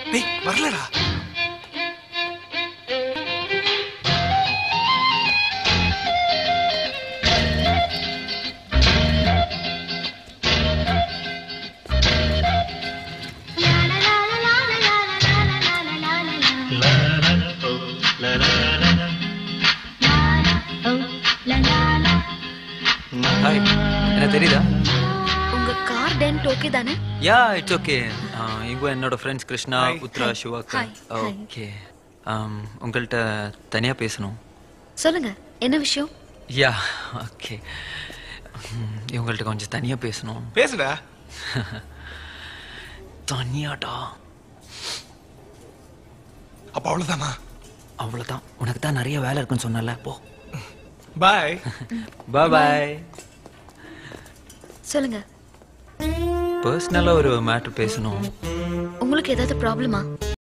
டேய் வரலடா ஹாய் என்ன தெரியுதா உங்க கார் டென்ட் ஓகே தானே யா இட்ஸ் ஓகே இவங்க என்னோட ஃப்ரெண்ட்ஸ் கிருஷ்ணா Hi. உத்ரா சிவாக்கா Hi. Hi. ஓகே உங்கள்கிட்ட தனியா பேசணும் சொல்லுங்க என்ன விஷயம் யா ஓகே இவங்கள்ட்ட கொஞ்சம் தனியா பேசணும் பேசுடா தனியாடா அப்ப அவ்வளவுதானா அவ்வளவுதான் உனக்கு தான் நிறைய வேலை இருக்குன்னு சொன்னல போ பாய் பாய் பாய் சொல்லுங்க பர்சனலா ஒரு மேட்டர் பேசணும் உங்களுக்கு ஏதாவது ப்ராப்ளமா